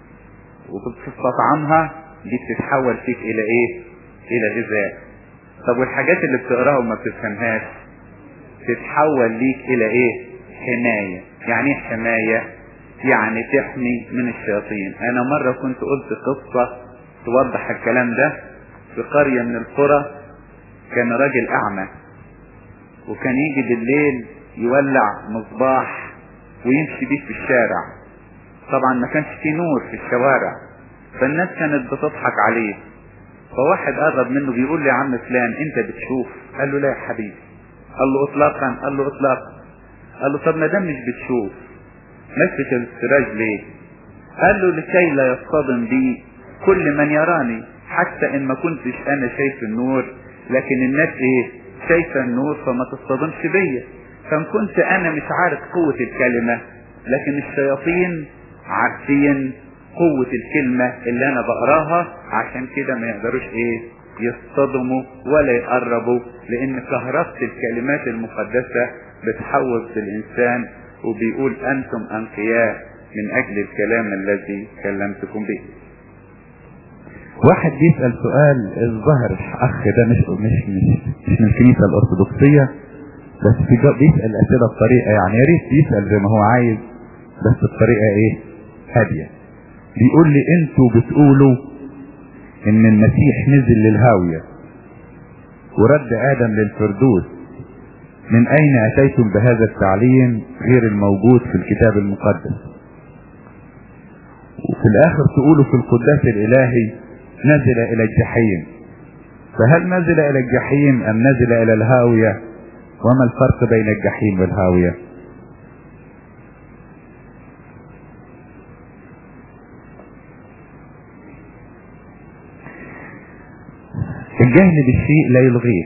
C: وبتستطعمها دي بتتحول فيك الى ايه الى غذاء طب والحاجات اللي بتقراها وما بتفهمهاش تتحول ليك الى ايه حماية يعني ايه حماية يعني تحمي من الشياطين انا مرة كنت قلت قصة توضح الكلام ده في قرية من القرى كان راجل اعمى وكان يجي بالليل يولع مصباح ويمشي بيه في الشارع طبعا ما كانش فيه نور في الشوارع فالناس كانت بتضحك عليه فواحد قرب منه بيقول لي يا عم فلان انت بتشوف قال له لا يا حبيبي قال له اطلاقا قال له اطلاقا قال له طب ما دام مش بتشوف مسك السراج ليه قال له لكي لا يصطدم بي كل من يراني حتى ان ما كنتش انا شايف النور لكن الناس ايه شايفة النور فما تصطدمش بيا فان كنت انا مش عارف قوة الكلمة لكن الشياطين عارفين قوة الكلمة اللي انا بقراها عشان كده ما يقدروش ايه يصطدموا ولا يقربوا لان كهربة الكلمات المقدسة بتحوط الانسان وبيقول انتم انقياء من اجل الكلام الذي كلمتكم به
A: واحد بيسأل سؤال الظاهر الاخ ده مش مش مش, مش من الكنيسة الارثوذكسية بس في بيسأل اسئلة بطريقة يعني يا ريت يسأل زي ما هو عايز بس بطريقة ايه هادية بيقول لي انتوا بتقولوا ان المسيح نزل للهاوية ورد ادم للفردوس من اين اتيتم بهذا التعليم غير الموجود في الكتاب المقدس وفي الاخر تقولوا في القداس الالهي نزل الى الجحيم فهل نزل الى الجحيم ام نزل الى الهاوية وما الفرق بين الجحيم والهاوية الجهل بالشيء لا يلغيه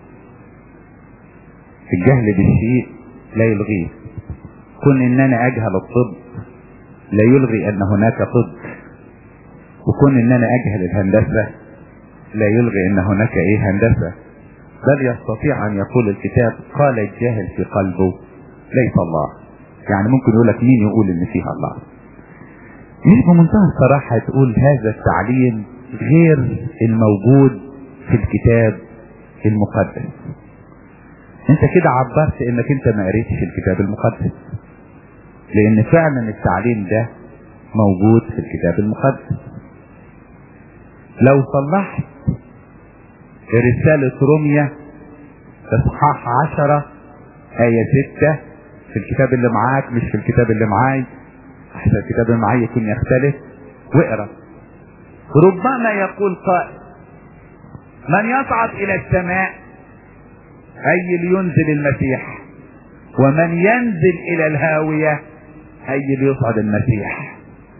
A: الجهل بالشيء لا يلغيه كون ان انا اجهل الطب لا يلغي ان هناك طب وكون ان انا اجهل الهندسة لا يلغي ان هناك ايه هندسة بل يستطيع ان يقول الكتاب قال الجاهل في قلبه ليس الله يعني ممكن يقول لك مين يقول ان فيها الله مش بمنتهى الصراحة تقول هذا التعليم غير الموجود في الكتاب المقدس انت كده عبرت انك انت ما قريتش الكتاب المقدس لان فعلا التعليم ده موجود في الكتاب المقدس لو صلحت رسالة روميا اصحاح عشرة آية ستة في الكتاب اللي معاك مش في الكتاب اللي معاي احسن الكتاب اللي معاي يكون يختلف واقرا ربما يقول قائل من يصعد الى السماء اي لينزل المسيح ومن ينزل الى الهاوية اي ليصعد المسيح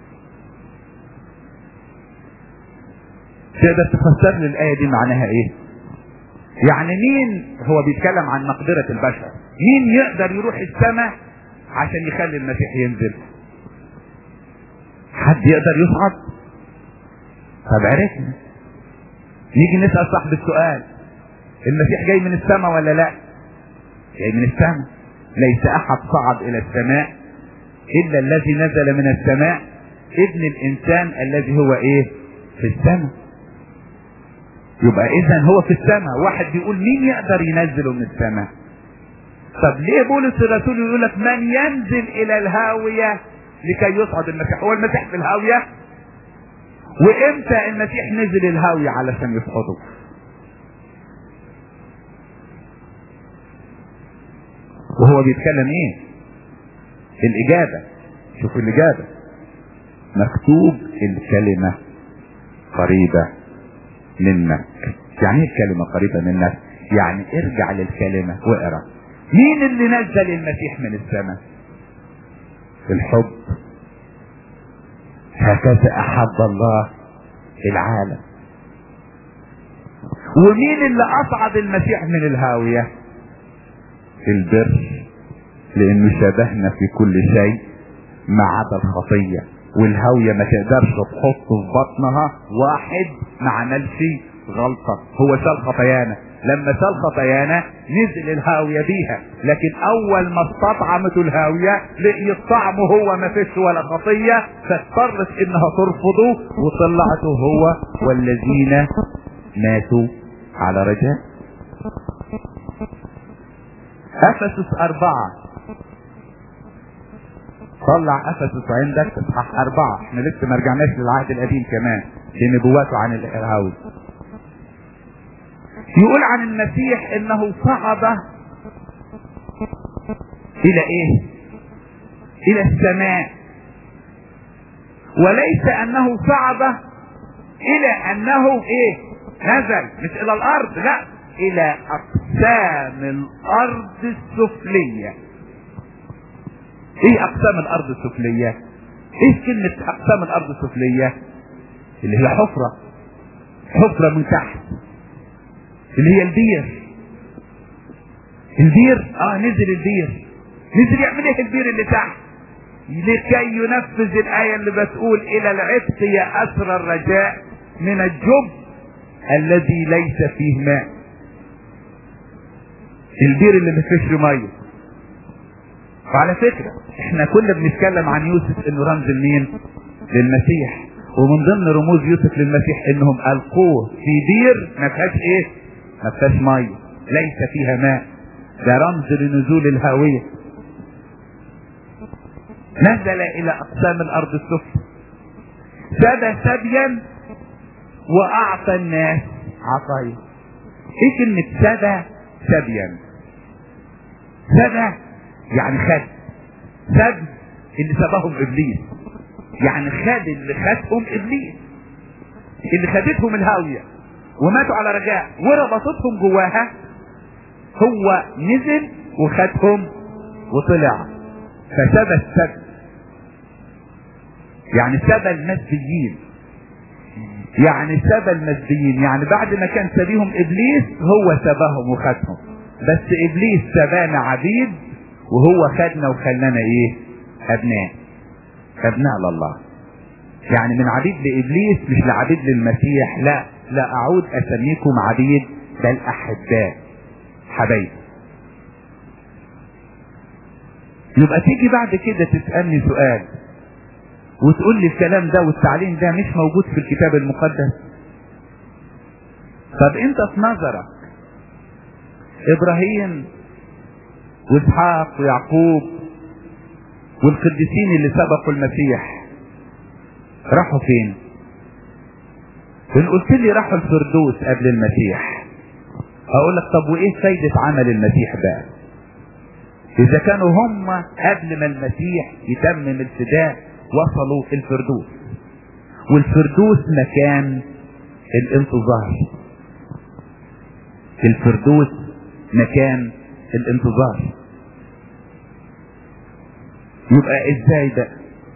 A: تقدر تفسر لي الايه دي معناها ايه يعني مين هو بيتكلم عن مقدرة البشر مين يقدر يروح السماء عشان يخلي المسيح ينزل حد يقدر يصعد طب عرفنا نيجي نسأل صاحب السؤال المسيح جاي من السماء ولا لا جاي من السماء ليس احد صعد الى السماء الا الذي نزل من السماء ابن الانسان الذي هو ايه في السماء يبقى اذا هو في السماء واحد بيقول مين يقدر ينزله من السماء طب ليه بولس الرسول يقول لك من ينزل الى الهاوية لكي يصعد المسيح هو المسيح في الهاوية وامتى المسيح نزل الهاوية علشان يصعده وهو بيتكلم ايه الاجابة شوفوا الاجابة مكتوب الكلمة قريبة منك يعني ايه الكلمة قريبة منك يعني ارجع للكلمة واقرا مين اللي نزل المسيح من السماء الحب هكذا احب الله العالم ومين اللي اصعد المسيح من الهاوية البر لانه شبهنا في كل شيء ما عدا الخطية والهاوية ما تقدرش تحط في بطنها واحد ما عملش غلطة هو شال خطايانا لما شال خطايانا نزل الهاوية بيها لكن اول ما استطعمته الهاوية لقي طعمه هو ما فيش ولا خطية فاضطرت انها ترفضه وطلعته هو والذين ماتوا على رجاء افسس اربعة طلع افسس عندك اصحاح اربعة احنا لسه ما رجعناش للعهد القديم كمان لنبواته عن الهاوي يقول عن المسيح انه صعد الى ايه الى السماء وليس انه صعد الى انه ايه نزل مش الى الارض لا الى اقسام الارض السفلية ايه اقسام الارض السفلية ايه كلمة اقسام الارض السفلية اللي هي حفرة حفرة من تحت اللي هي البير البير اه نزل البير نزل يعمل ايه البير اللي تحت لكي ينفذ الآية اللي بتقول إلى العتق يا أسر الرجاء من الجب الذي ليس فيه ماء البير اللي مفيش ميه وعلى فكرة احنا كنا بنتكلم عن يوسف انه رمز لمين للمسيح ومن ضمن رموز يوسف للمسيح انهم القوه في بير ما فيهاش ايه ما فيهاش ميه ليس فيها ماء ده رمز لنزول الهاوية نزل الى اقسام الارض السفلى سبى سبيا واعطى الناس عطايا ايه كلمة سبى سبيا سبى يعني خد سب اللي سباهم ابليس يعني خد اللي خدهم ابليس اللي خدتهم الهاوية وماتوا على رجاء وربطتهم جواها هو نزل وخدهم وطلع فسبى السب يعني سبى المسبيين يعني سبى المسبيين يعني بعد ما كان سبيهم ابليس هو سباهم وخدهم بس ابليس سبانا عبيد وهو خدنا وخلانا ايه ابناء ابناء لله يعني من عبيد لابليس مش لعبيد للمسيح لا لا اعود اسميكم عبيد بل احباء حبايب يبقى تيجي بعد كده تسألني سؤال وتقول لي الكلام ده والتعليم ده مش موجود في الكتاب المقدس طب انت في نظرك ابراهيم واسحاق ويعقوب والقديسين اللي سبقوا المسيح راحوا فين ان قلت لي راحوا الفردوس قبل المسيح هقول لك طب وايه فايدة عمل المسيح بقى اذا كانوا هم قبل ما المسيح يتمم الفداء وصلوا الفردوس والفردوس مكان الانتظار الفردوس مكان الانتظار يبقى ازاي ده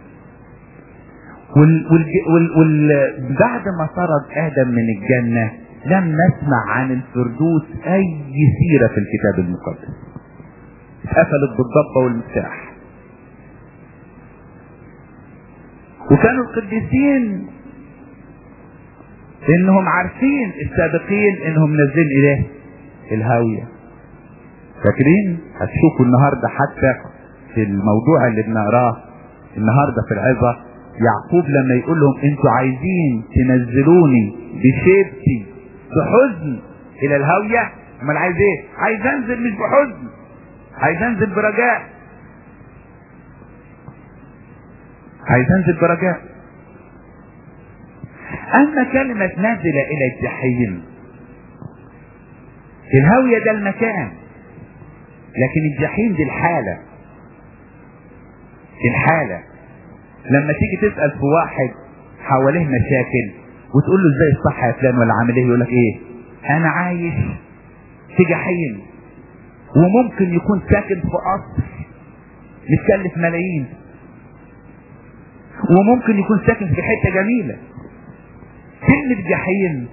A: وال وال وال وال بعد ما طرد ادم من الجنه لم نسمع عن الفردوس اي سيره في الكتاب المقدس اتقفلت بالضبه والمفتاح وكانوا القديسين انهم عارفين السابقين انهم نازلين اليه الهاويه فاكرين هتشوفوا النهارده حتى في الموضوع اللي بنقراه النهارده في العظه يعقوب لما يقول لهم انتوا عايزين تنزلوني بشيبتي بحزن الى الهاويه امال عايز ايه عايز انزل مش بحزن عايز انزل برجاء عايز انزل برجاء اما كلمة نازل الى الجحيم الهاوية ده المكان لكن الجحيم دي الحالة الحالة لما تيجي تسأل في واحد حواليه مشاكل وتقول له ازاي الصح يا فلان ولا عامل ايه يقول لك ايه انا عايش في جحيم وممكن يكون ساكن في قصر متكلف ملايين وممكن يكون ساكن في حتة جميلة كلمة جحيم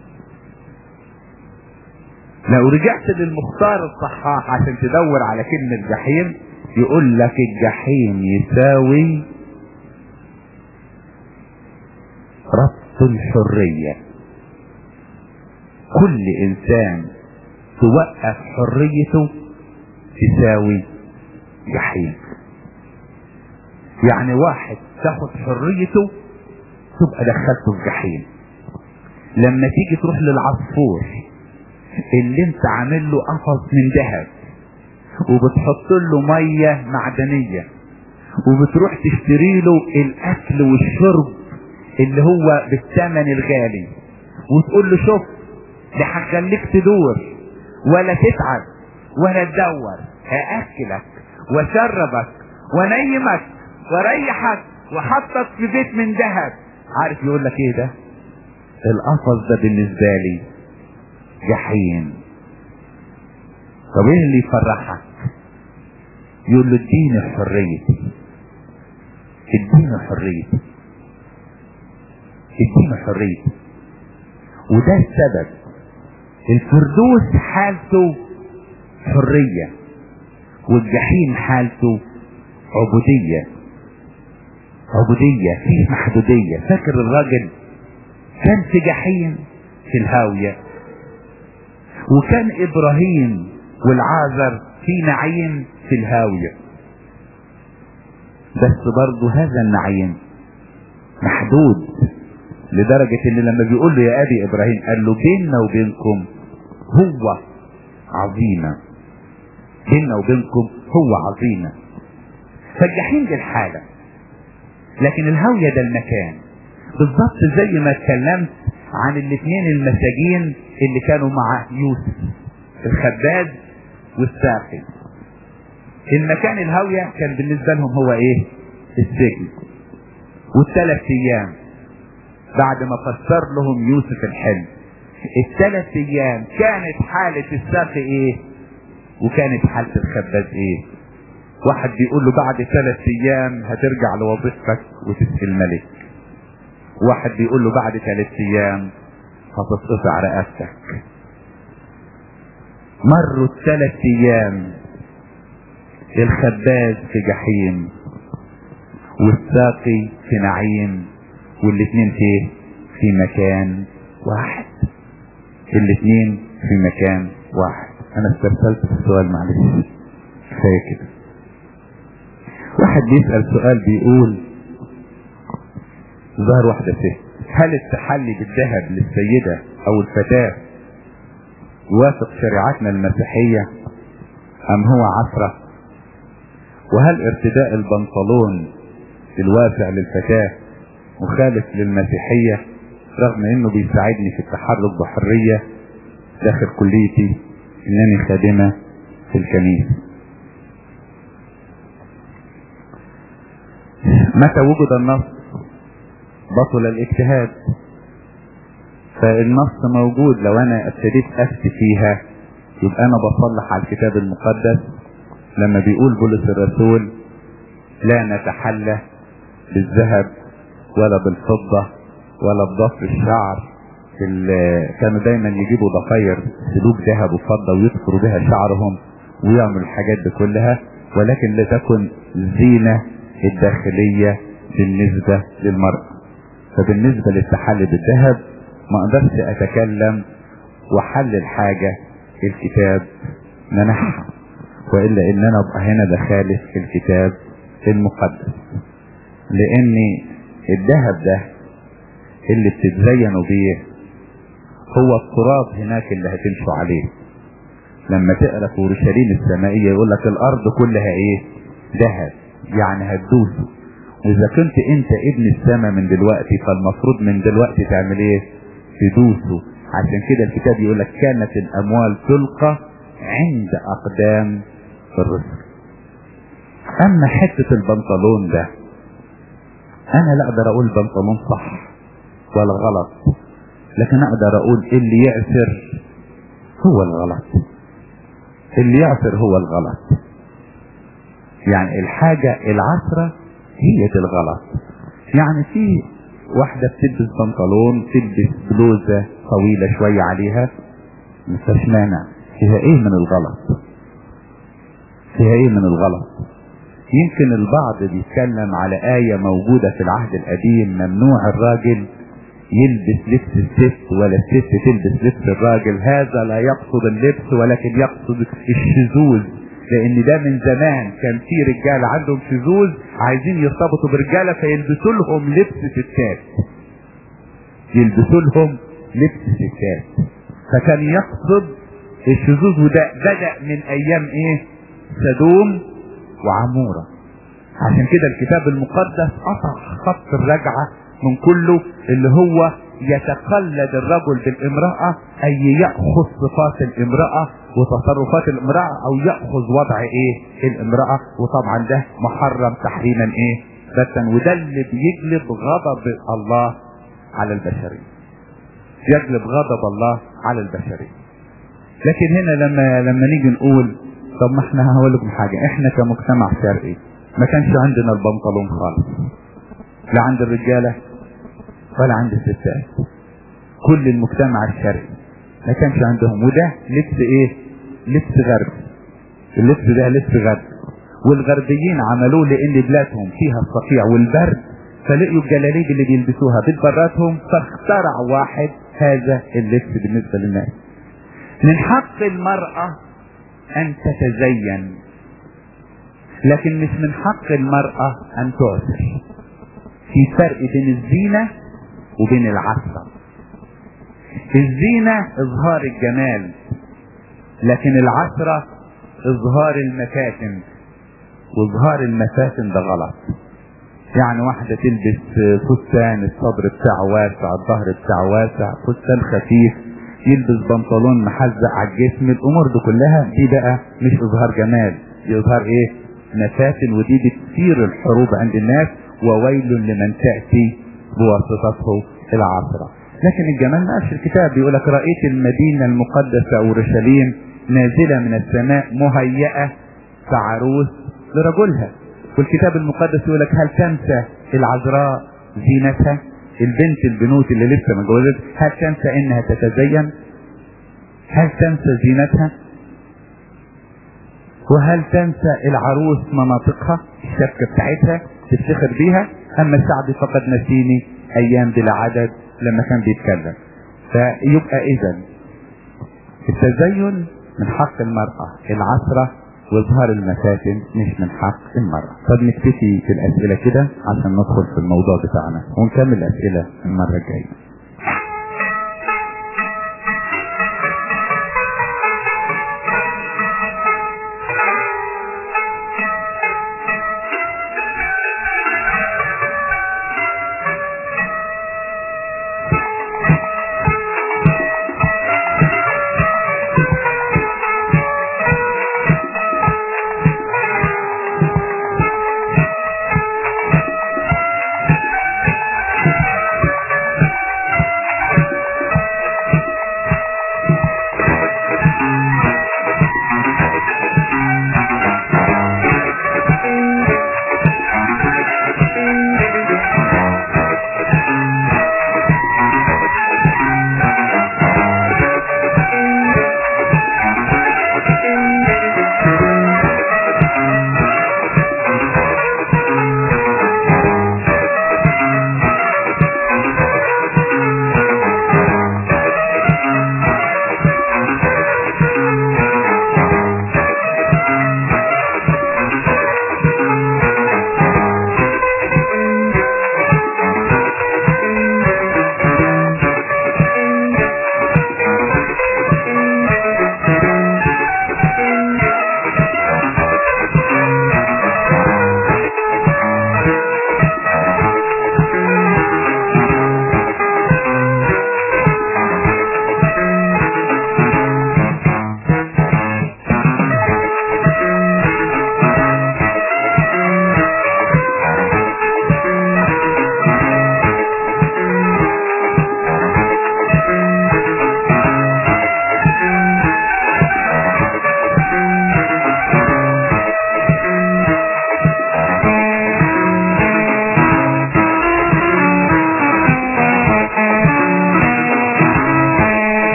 A: لو رجعت للمختار الصحاح عشان تدور على كلمة جحيم يقول لك الجحيم يساوي ربط الحرية كل انسان توقف حريته تساوي جحيم يعني واحد تاخد حريته تبقى دخلته في جحيم لما تيجي تروح للعصفور اللي انت عامل له قفص من ذهب وبتحط له ميه معدنيه وبتروح تشتري له الاكل والشرب اللي هو بالثمن الغالي وتقول له شوف ده هخليك تدور ولا تتعب ولا تدور هاكلك واشربك وانيمك واريحك وحطك في بيت من ذهب عارف يقول لك ايه ده القفص ده بالنسبه لي جحيم طب ايه اللي يفرحك يقول له اديني حريتي اديني حريتي اديني حريتي وده السبب الفردوس حالته حرية والجحيم حالته عبودية عبودية فيه محدودية فاكر الراجل كان في جحيم في الهاوية وكان ابراهيم والعازر في نعيم في الهاوية بس برضه هذا النعيم محدود لدرجة ان لما بيقول له يا ابي ابراهيم قال له بيننا وبينكم هو عظيمة بيننا وبينكم هو عظيمة فالجحيم دي الحالة لكن الهاوية ده المكان بالظبط زي ما اتكلمت عن الاثنين المساجين اللي كانوا مع يوسف الخباز والساقي المكان الهاوية كان بالنسبة لهم هو ايه السجن والثلاث ايام بعد ما فسر لهم يوسف الحلم الثلاث ايام كانت حالة الساقي ايه وكانت حالة الخباز ايه واحد بيقول له بعد ثلاث ايام هترجع لوظيفتك وتسقي الملك واحد بيقول له بعد ثلاث ايام هتتقطع رقبتك مروا الثلاث ايام الخباز في جحيم والساقي في نعيم والاثنين في في مكان واحد الاثنين في مكان واحد انا استرسلت في السؤال معلش كفايه كده واحد بيسأل سؤال بيقول ظهر واحدة ست هل التحلي بالذهب للسيدة او الفتاة يوافق شريعتنا المسيحية ام هو عفرة وهل ارتداء البنطلون الواسع للفتاة مخالف للمسيحية رغم انه بيساعدني في التحرك بحرية داخل كليتي انني خادمة في الكنيسة متى وجد النص بطل الاجتهاد فالنص موجود لو انا ابتديت افتي فيها يبقى انا بصلح على الكتاب المقدس لما بيقول بولس الرسول لا نتحلى بالذهب ولا بالفضة ولا بضفر الشعر كانوا دايما يجيبوا ضفاير سلوك ذهب وفضة ويذكروا بها شعرهم ويعملوا الحاجات دي كلها ولكن لتكن زينة الداخلية بالنسبة للمرأة فبالنسبة للتحلي بالذهب ما اقدرش اتكلم وحلل حاجة الكتاب منحها والا ان انا ابقى هنا بخالف الكتاب المقدس لان الذهب ده اللي بتتزينوا بيه هو التراب هناك اللي هتمشوا عليه لما تقرا في اورشليم السمائيه يقول لك الارض كلها ايه ذهب يعني هتدوسه واذا كنت انت ابن السماء من دلوقتي فالمفروض من دلوقتي تعمل ايه تدوسه عشان كده الكتاب يقول لك كانت الاموال تلقى عند اقدام الرسل اما حته البنطلون ده انا لا اقدر اقول بنطلون صح ولا غلط لكن اقدر اقول اللي يعسر هو الغلط اللي يعسر هو الغلط يعني الحاجة العسرة هي دي الغلط يعني في واحدة بتلبس بنطلون تلبس بلوزة طويلة شوية عليها مفيش مانع فيها ايه من الغلط فيها ايه من الغلط يمكن البعض بيتكلم على آية موجودة في العهد القديم ممنوع الراجل يلبس لبس الست ولا الست تلبس لبس الراجل هذا لا يقصد اللبس ولكن يقصد الشذوذ لان ده من زمان كان في رجال عندهم شذوذ عايزين يرتبطوا برجاله فيلبسوا لهم لبس ستات يلبسوا لهم لبس ستات فكان يقصد الشذوذ وده بدا من ايام ايه سدوم وعموره عشان كده الكتاب المقدس قطع خط الرجعه من كله اللي هو يتقلد الرجل بالامرأة أي يأخذ صفات الامرأة وتصرفات الامرأة أو يأخذ وضع إيه الامرأة وطبعا ده محرم تحريما إيه بس وده اللي بيجلب غضب الله على البشرية يجلب غضب الله على البشرية لكن هنا لما لما نيجي نقول طب ما احنا هقول لكم حاجة احنا كمجتمع شرقي ما كانش عندنا البنطلون خالص لا عند الرجالة ولا عند الستات كل المجتمع الشرقي ما كانش عندهم وده لبس ايه لبس غربي اللبس ده لبس غربي والغربيين عملوه لان بلادهم فيها الصقيع والبرد فلقيوا الجلاليب اللي بيلبسوها بتبراتهم فاخترع واحد هذا اللبس بالنسبة للناس من حق المرأة ان تتزين لكن مش من حق المرأة ان تعسر في فرق بين الزينة وبين العسرة الزينة اظهار الجمال لكن العسرة اظهار المفاتن واظهار المفاتن ده غلط يعني واحدة تلبس فستان الصدر بتاعه واسع الظهر بتاعه واسع فستان خفيف يلبس بنطلون محزق على الجسم الامور دي كلها دي بقى مش اظهار جمال دي اظهار ايه مفاتن ودي بتثير الحروب عند الناس وويل لمن تأتي بواسطته العاصرة لكن الجمال ما قالش الكتاب بيقول لك رأيت المدينة المقدسة أورشليم نازلة من السماء مهيئة كعروس لرجلها والكتاب المقدس يقول لك هل تنسى العذراء زينتها البنت البنوت اللي لسه ما جوزت هل تنسى انها تتزين هل تنسى زينتها وهل تنسى العروس مناطقها الشبكة بتاعتها تفتخر بيها اما الشعب فقد نسيني ايام بلا عدد لما كان بيتكلم فيبقى اذا التزين من حق المرأة العسرة واظهار المفاتن مش من حق المرأة طب نكتفي في الاسئلة كده عشان ندخل في الموضوع بتاعنا ونكمل الاسئلة المرة الجاية